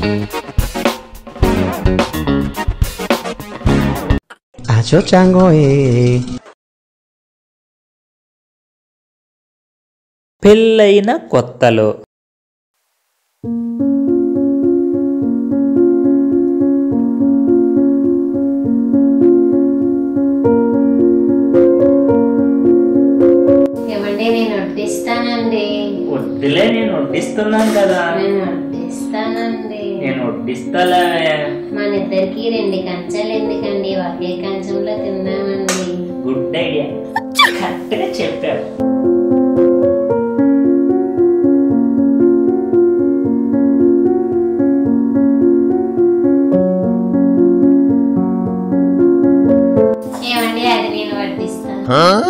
Acho chango eh. పెళ్ళైన కొత్తలో ఏమండి నేను వడ్డిస్తానండి వద్దులే నేను వడ్డిస్తున్నాను కదా నేను వడ్డిస్తానండి నేను వడ్డిస్తాలే మన ఇద్దరికి రెండు కంచాలు ఎందుకండి ఒకే కంచంలో తిందామండి గుడ్ ఐడియా కరెక్ట్గా చెప్పావు ఏమండి అది నేను వడ్డిస్తాను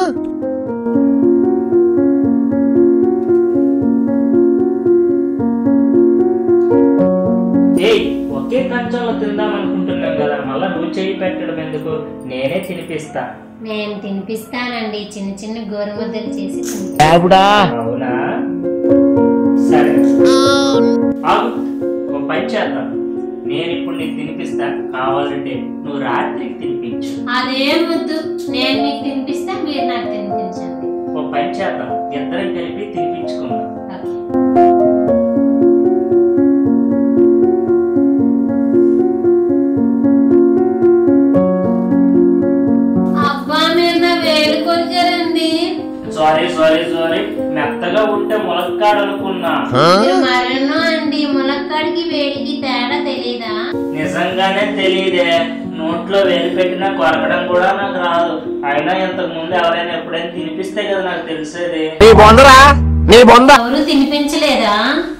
ఏయ్ ఒకే కంచంలో తిందాం అనుకుంటున్నాం కదా మళ్ళా నువ్వు చేయి పెట్టడం ఎందుకు నేనే తినిపిస్తా నేను తినిపిస్తానండి చిన్న చిన్న గోరుముద్దలు చేసి తినిపిస్తాను. అవునా సరే ఆగు ఓ పని చేద్దాం నేను ఇప్పుడు నీకు తినిపిస్తా కావాలంటే నువ్వు రాత్రికి తినిపించు అదేం వద్దు నేను మీకు తినిపిస్తా మీరు నాకు తినిపించండి ఓ పని చేద్దాం ఇద్దరం కలిపి తినిపించుకుందాం ఓకే. అబ్బా మీరు నా వేలు కొరికారండి సారీ సారీ సారీ మెత్తగా ఉంటే ములక్కాడు అనుకున్నా మీరు మరెన్నో అండి ములక్కాడికి వేడికి తేడా తెలీదా నిజంగానే తెలియదే నోట్లో వేలు పెట్టినా కొరకడం కూడా నాకు రాదు అయినా ఇంతకు ముందు ఎవరైనా ఎప్పుడైనా తినిపిస్తే కదా నాకు తెలిసేది ఎవరు తినిపించలేదా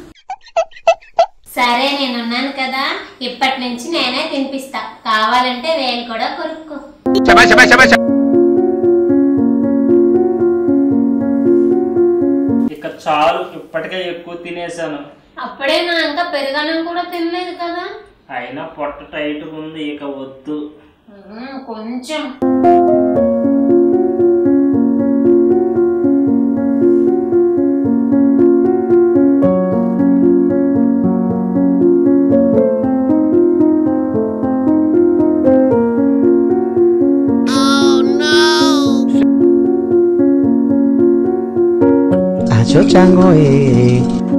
సరే నేనున్నాను కదా ఇప్పటి నుంచి నేనే తినిపిస్తా కావాలంటే వేలు కూడా కొరుక్కో ఇక చాలు ఇప్పటికే ఎక్కువ తినేసాను అప్పుడే నా ఇంకా పెరుగన్నం కూడా తినలేదు కదా అయినా పొట్ట టైట్ ఉంది ఇక వద్దు ఉమ్, కొంచెం Acho chango eh.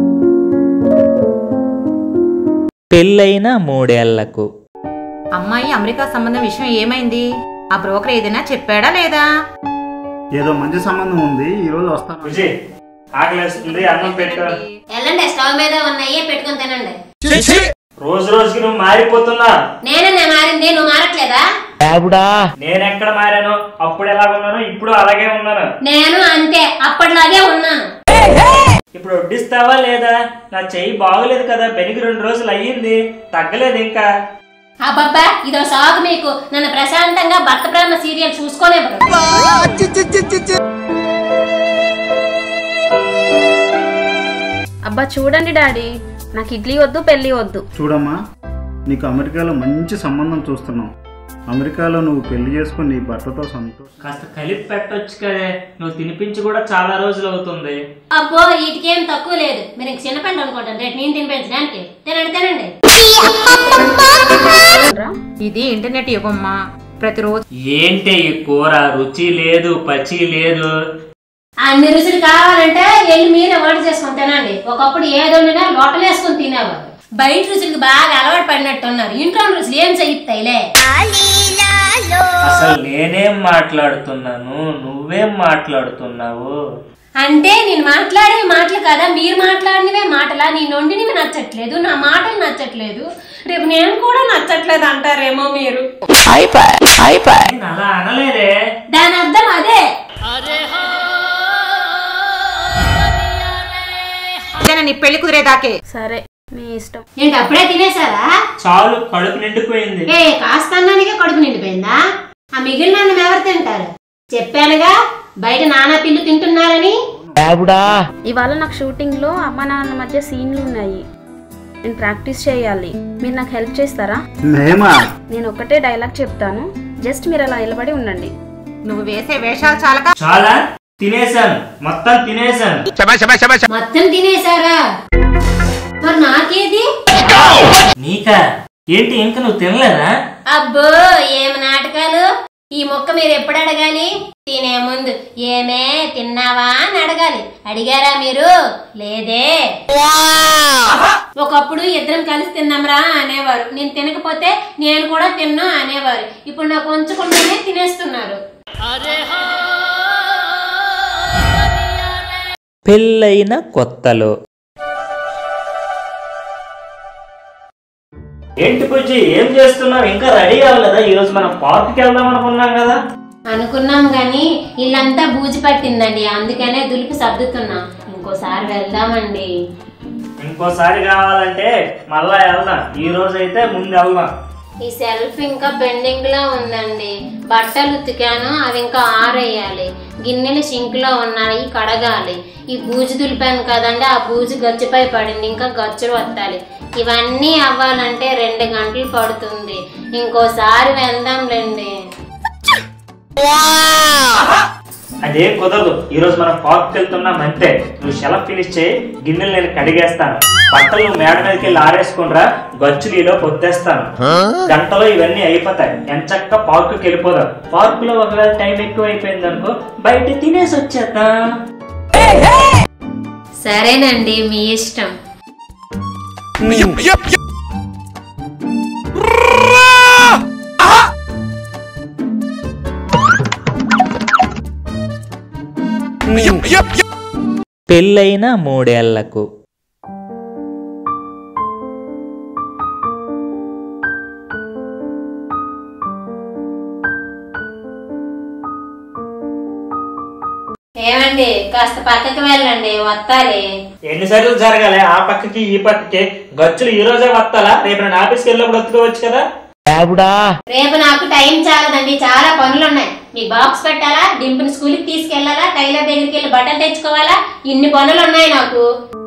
పెళ్ళైన మూడేళ్లకు అమ్మాయి అమెరికా సంబంధం విషయం ఏమైంది ఆ బ్రోకర్ ఏదైనా చెప్పాడా లేదా ఏదో మంచి సంబంధం ఉంది ఈ రోజు వస్తాను విజయ్ ఆకలేస్తుంది అన్నం పెట్టు వెళ్ళండి స్టవ్ మీద ఉన్నాయి పెట్టుకొని తినండి రోజు రోజుకి నువ్వు మారిపోతున్నా నేనే నేను మారింది నువ్వు మారట్లేదా నేను ఎక్కడ మారాను అప్పుడు ఎలా ఉన్నాను ఇప్పుడు అలాగే ఉన్నాను నేను అంతే అప్పటిలాగే ఉన్నాను ఇప్పుడు వడ్డిస్తావా లేదా నా చెయ్యి బాగోలేదు కదా బెనికి రెండు రోజులు అయ్యింది తగ్గలేదు ఇంకా అబ్బబ్బా ఇదో సాగు మీకు నన్ను ప్రశాంతంగా భర్త ప్రేమ సీరియల్ చూసుకోనే అబ్బా చూడండి డాడీ నాకు ఇడ్లీ వద్దు పెళ్లి వద్దు చూడమ్మా నీకు అమెరికాలో మంచి సంబంధం చూస్తున్నాం అమెరికాలో నువ్వు పెళ్లి చేసుకుని నీ భర్తతో సంతోషం కాస్త కలిపి పెట్టొచ్చు కదే నువ్వు తినిపించి కూడా చాలా రోజులు అవుతుంది అబ్బో వీటికేం తక్కువ లేదు మీరు ఇంక చిన్నపండు అనుకుంటాను రేపు నేను తినిపించడానికి తినండి తినండి ఇది ఇంటర్నెట్ యుగమ్మా ప్రతిరోజు ఏంటి ఈ కూర రుచి లేదు పచి లేదు అన్ని రుచులు కావాలంటే వెళ్ళి మీరే వంట చేసుకొని తినండి ఒకప్పుడు ఏదో లోటలు వేసుకొని తినేవారు బయట రుచులకు బాగా అలవాటు పడినట్టున్నారు ఇంట్లో రుచులు ఏం చెయ్యిస్తాయిలే అసలు నేనేం మాట్లాడుతున్నాను నువ్వేం మాట్లాడుతున్నావు అంటే నేను మాట్లాడే మాటలు కదా మీరు మాట్లాడినవే మాటలా నీ నొండినవి నచ్చట్లేదు నా మాటలు నచ్చట్లేదు రేపు నేను కూడా నచ్చట్లేదు అంటారేమో మీరు నేను అలా అనలేదే దాని అర్థం అదే ఇదేనా నీ పెళ్లి కుదిరేదాకే సరే మీ ఇష్టం ఏంటి అప్పుడే తినేసారా చాలు కడుపు నిండిపోయింది ఏ కాస్త అన్నానికే కడుపు నిండిపోయిందా ఆ మిగిలిన అన్నం ఎవరు తింటారు చెప్పానుగా బయట నానా పిల్లు తింటున్నారని ఇవాళ నాకు షూటింగ్ లో అమ్మ నాన్న మధ్య సీన్లు ఉన్నాయి నేను ప్రాక్టీస్ చేయాలి మీరు నాకు హెల్ప్ చేస్తారా మేమా నేను ఒకటే డైలాగ్ చెప్తాను జస్ట్ మీరు అలా నిలబడి ఉండండి నువ్వు వేసే వేషాలు చాలక చాలా తినేసాను మొత్తం తినేసాను మొత్తం తినేసారా మరి నాకేది నీ ఏంటి ఇంకా నువ్వు తినలేదా అబ్బో ఏం నాటకాలు ఈ మొక్క మీరు ఎప్పుడు అడగాలి తినే ముందు ఏమే తిన్నావా అని అడగాలి అడిగారా మీరు లేదే ఒకప్పుడు ఇద్దరం కలిసి తిన్నాంరా అనేవారు నేను తినకపోతే నేను కూడా తిన్నా అనేవారు ఇప్పుడు నాకు ఉంచకుండానే తినేస్తున్నారు పెళ్ళైన కొత్తలో ఏంటి బుజ్జి ఏం చేస్తున్నావు ఇంకా రెడీ అవ్వలేదా ఈ రోజు మనం పార్క్కి వెళ్దాం అనుకున్నాం కదా అనుకున్నాం గాని ఇల్లంతా బూజు పట్టిందండి అందుకనే దులిపి సర్దుతున్నాం ఇంకోసారి వెళ్దామండి ఇంకోసారి కావాలంటే మళ్ళా వెళ్దాం ఈ రోజు అయితే ముందు వెళ్దాం ఈ సెల్ఫ్ ఇంకా పెండింగ్ లో ఉందండి బట్టలు ఉతికాను అవి ఇంకా ఆరేయాలి గిన్నెలు సింక్ లో ఉన్నాయి కడగాలి ఈ బూజు దులిపాను కదండి ఆ బూజు గచ్చుపై పడింది ఇంకా గచ్చులు వత్తాలి ఇవన్నీ అవ్వాలంటే రెండు గంటలు పడుతుంది ఇంకోసారి వెళ్దాంలేండి అదేం కుదరదు ఈ రోజు మనం పార్క్ వెళ్తున్నాం అంతే నువ్వు షెలఫ్ ఫినిష్ చేయి గిన్నెలు నేను కడిగేస్తాను బట్టలు నువ్వు మేడ మీదకి వెళ్ళి ఆరేసుకుండ్రా గచ్చులు ఈలో పొత్తేస్తాను గంటలో ఇవన్నీ అయిపోతాయి ఎంచక్క పార్కుకి వెళ్ళిపోదాం పార్క్ లో ఒకవేళ టైం ఎక్కువ అయిపోయింది అనుకో బయట తినేసి వచ్చేద్దాం సరేనండి మీ ఇష్టం పెళ్ళైన మూడేళ్లకు ఏమండి కాస్త పక్కకి వెళ్ళండి వత్తాలి ఎన్నిసార్లు జరగాలి ఆ పక్కకి ఈ పక్కకి గచ్చులు ఈ రోజే వస్తాలా రేపు నేను ఆఫీస్కి వెళ్ళినప్పుడు వత్తుకోవచ్చు కదా రేపు నాకు టైం చాలదండి చాలా పనులు ఉన్నాయి మీ బాక్స్ పెట్టాలా డింపుని స్కూల్కి తీసుకెళ్లాలా టైలర్ దగ్గరికి వెళ్ళి బట్టలు తెచ్చుకోవాలా ఇన్ని పనులు ఉన్నాయి నాకు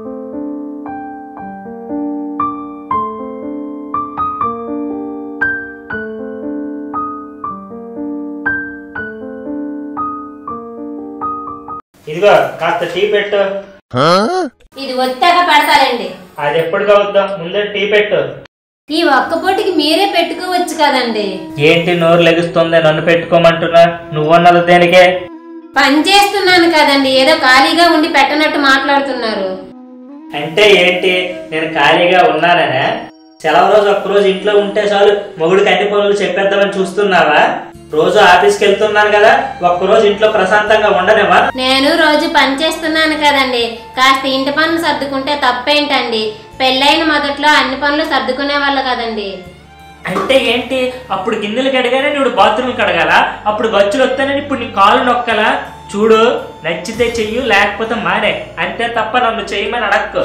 ఇదిగో కాస్త టీ పెట్టు ఇది వచ్చాక పెడతారండి అది ఎప్పటికి అవుద్దాం ముందే టీ పెట్టు ఈ ఒక్క పూటకి మీరే పెట్టుకోవచ్చు కదండి ఏంటి నోరు లెగుస్తుంది నన్ను పెట్టుకోమంటున్నా నువ్వన్నది దేనికే పని చేస్తున్నాను కదండి ఏదో ఖాళీగా ఉండి పెట్టనట్టు మాట్లాడుతున్నారు అంటే ఏంటి నేను ఖాళీగా ఉన్నాననే సెలవు రోజు ఒక్క రోజు ఇంట్లో ఉంటే చాలు మొగుడికి అన్ని పనులు చెప్పేద్దామని చూస్తున్నావా రోజు ఆఫీస్కి వెళ్తున్నాను కదా ఒక్క రోజు ఇంట్లో ప్రశాంతంగా ఉండనేవా నేను రోజు పని చేస్తున్నాను కదండి కాస్త ఇంటి పనులు సర్దుకుంటే తప్పేంటండి పెళ్ళైన మొదట్లో అన్ని పనులు సర్దుకునే వాళ్ళు కదండి అంటే ఏంటి అప్పుడు గిన్నెలు కడగానే నువ్వు బాత్రూమ్ కడగాల అప్పుడు గచ్చులు వస్తానని ఇప్పుడు నీ కాళ్ళు నొక్కలా చూడు నచ్చితే చెయ్యు లేకపోతే మానే అంతే తప్ప నన్ను చెయ్యమని అడక్కు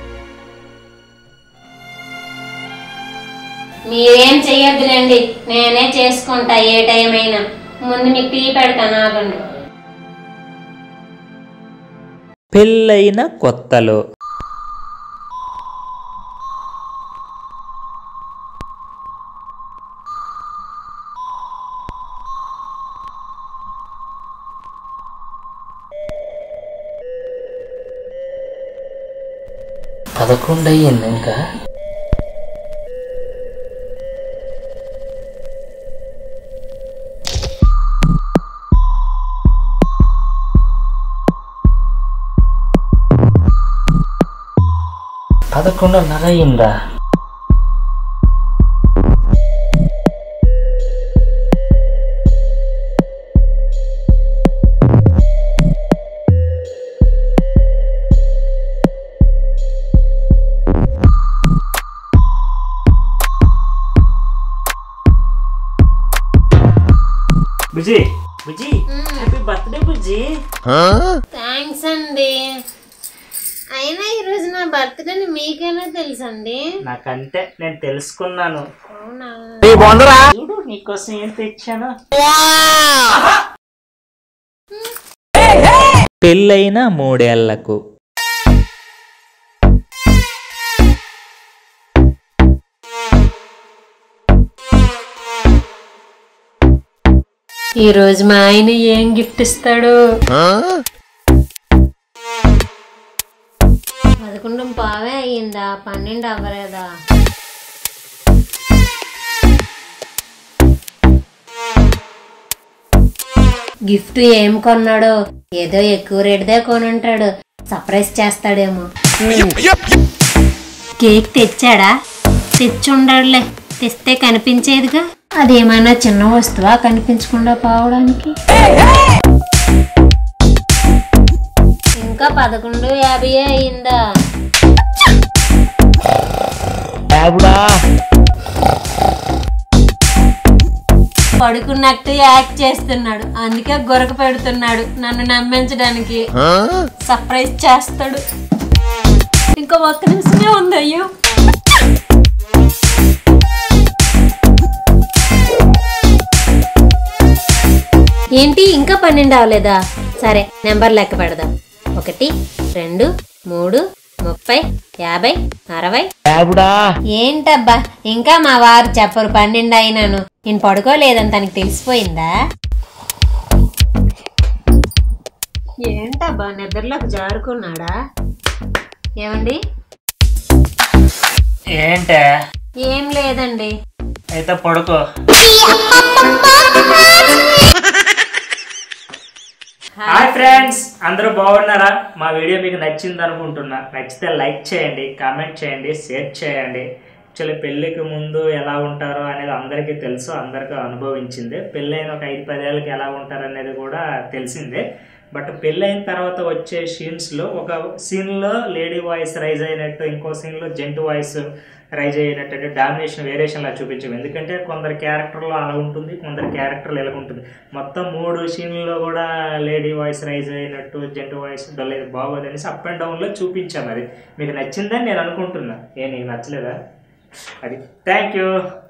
మీరేం చెయ్యొద్దులేండి నేనే చేసుకుంటా ఏ టైం అయినా ముందు మీకు టీ పెడతాను ఆగండి పెళ్ళైన కొత్తలో పదకొండు అయ్యింది ఇంకా పదకొండున్నర అయ్యిందా Bujji Bujji happy birthday Bujji thanks అండి అయినా ఈరోజు నా బర్త్డే మీకైనా తెలుసండి నాకంతే నేను తెలుసుకున్నాను అవునా చూడు నీకోసం ఏం తెచ్చాను పెళ్ళైన మూడేళ్లకు ఈ రోజు మా ఆయన ఏం గిఫ్ట్ ఇస్తాడు పదకొండు పావే అయ్యిందా పన్నెండు అవ్వలేదా గిఫ్ట్ ఏం కొన్నాడో ఏదో ఎక్కువ రేటుదే కొనుంటాడు సర్ప్రైజ్ చేస్తాడేమో కేక్ తెచ్చాడా తెచ్చుండడులే తెస్తే కనిపించేదిగా అదేమైనా చిన్న వస్తువా కనిపించకుండా పోవడానికి ఇంకా పదకొండు యాభై అయిందా పడుకున్నట్టు యాక్ట్ చేస్తున్నాడు అందుకే గొరక పెడుతున్నాడు నన్ను నమ్మించడానికి సర్ప్రైజ్ చేస్తాడు ఇంకా ఒక్క నిమిషమే ఉంది అయ్యో ఏంటి ఇంకా పన్నెండు అవ్వలేదా సరే నెంబర్ లెక్క పెడదాం ఒకటి రెండు మూడు ముప్పై యాభై అరవై ఏంటబ్బా ఇంకా మా వారు చెప్పరు పన్నెండు అయినాను నేను పడుకోలేదని తనకి తెలిసిపోయిందా ఏంటబ్బా నిద్రలోకి జారుకున్నాడా ఏమండి ఏంటే ఏం లేదండి అయితే పడుకో హాయ్ ఫ్రెండ్స్ అందరూ బాగున్నారా మా వీడియో మీకు నచ్చింది అనుకుంటున్నా నచ్చితే లైక్ చేయండి కామెంట్ చేయండి షేర్ చేయండి యాక్చువల్లీ పెళ్ళికి ముందు ఎలా ఉంటారో అనేది అందరికీ తెలుసు అందరికీ అనుభవించింది పెళ్ళైన ఒక ఐదు పదేళ్ళకి ఎలా ఉంటారు అనేది కూడా తెలిసిందే బట్ పెళ్ళైన తర్వాత వచ్చే సీన్స్లో ఒక సీన్లో లేడీ వాయిస్ రైజ్ అయినట్టు ఇంకో సీన్లో జెంట్ వాయిస్ రైజ్ అయినట్టు అంటే డామినేషన్ వేరియేషన్ లా చూపించాం ఎందుకంటే కొందరి క్యారెక్టర్లో అలా ఉంటుంది కొందరి క్యారెక్టర్లో ఇలా ఉంటుంది మొత్తం మూడు సీన్లలో కూడా లేడీ వాయిస్ రైజ్ అయినట్టు జెంట్ వాయిస్ లేదు బాగోదు అనేసి అప్ అండ్ డౌన్లో చూపించాం అది మీకు నచ్చిందని నేను అనుకుంటున్నా ఏ నీకు నచ్చలేదా అది థ్యాంక్ యూ